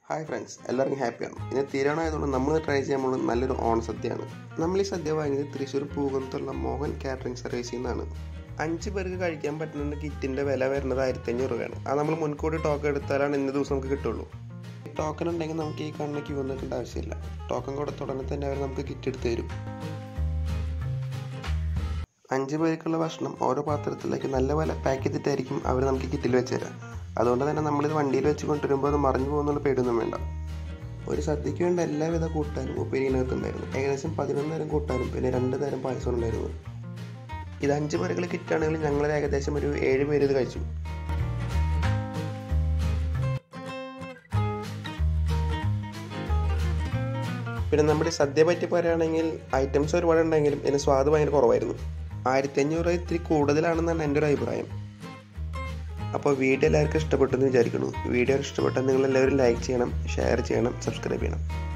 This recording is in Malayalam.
ഹായ് ഫ്രണ്ട്സ് എല്ലാവർക്കും ഹാപ്പിയാണ് ഇനി തീരാണമായതുകൊണ്ട് നമ്മൾ ട്രൈ ചെയ്യാൻ പോകുന്നത് നല്ലൊരു ഓണസദ്യയാണ് നമ്മൾ ഈ സദ്യ വാങ്ങിയത് തൃശ്ശൂർ പൂകുന്നത്തുള്ള മോഹൻ കാറ്ററിംഗ് സർവീസിൽ നിന്നാണ് അഞ്ച് പേർക്ക് കഴിക്കാൻ പറ്റുന്ന കിറ്റിൻ്റെ വില വരുന്നത് ആയിരത്തഞ്ഞൂറ് രൂപയാണ് അത് നമ്മൾ മുൻകൂട്ടി ടോക്കൺ എടുത്താലാണ് ഇന്ന ദിവസം നമുക്ക് കിട്ടുള്ളൂ ഈ ടോക്കൺ ഉണ്ടെങ്കിൽ നമുക്ക് ഈ കാണുന്ന ക്യൂ നിൽക്കേണ്ട ആവശ്യമില്ല ടോക്കൺ കൊടുത്ത ഉടനെ തന്നെ അവർ നമുക്ക് കിറ്റ് എടുത്ത് തരും അഞ്ച് പേർക്കുള്ള ഭക്ഷണം ഓരോ പാത്രത്തിലേക്ക് നല്ല പോലെ പാക്ക് ചെയ്തിട്ടായിരിക്കും അവർ നമുക്ക് കിറ്റിൽ വെച്ച് തരാം അതുകൊണ്ട് തന്നെ നമ്മളിത് വണ്ടിയിൽ വെച്ച് കൊണ്ടുവരുമ്പോൾ അത് മറിഞ്ഞു പോകുന്നുള്ള പേടിയൊന്നും വേണ്ട ഒരു സദ്യയ്ക്ക് വേണ്ട എല്ലാവിധ കൂട്ടാനും ഉപ്പേരിനകത്ത് ഉണ്ടായിരുന്നു ഏകദേശം പതിനൊന്ന് തരം കൂട്ടാനും പിന്നെ രണ്ട് തരം പായസം ഉണ്ടായിരുന്നു ഇത് അഞ്ച് പേരുകൾ കിറ്റാണെങ്കിൽ ഞങ്ങൾ ഏകദേശം ഒരു ഏഴ് പേര് ഇത് കഴിച്ചു പിന്നെ നമ്മുടെ സദ്യ പറ്റി പറയുകയാണെങ്കിൽ ഐറ്റംസ് ഒരുപാട് ഉണ്ടെങ്കിലും ഇതിന് സ്വാദ് ഭയങ്കര കുറവായിരുന്നു ആയിരത്തി അഞ്ഞൂറ് ഇത്തിരി കൂടുതലാണെന്നാണ് എൻ്റെ ഒരു അഭിപ്രായം അപ്പോൾ വീഡിയോ എല്ലാവർക്കും ഇഷ്ടപ്പെട്ടെന്ന് വിചാരിക്കുന്നു വീഡിയോ ഇഷ്ടപ്പെട്ടാൽ നിങ്ങൾ എല്ലാവരും ലൈക്ക് ചെയ്യണം ഷെയർ ചെയ്യണം സബ്സ്ക്രൈബ് ചെയ്യണം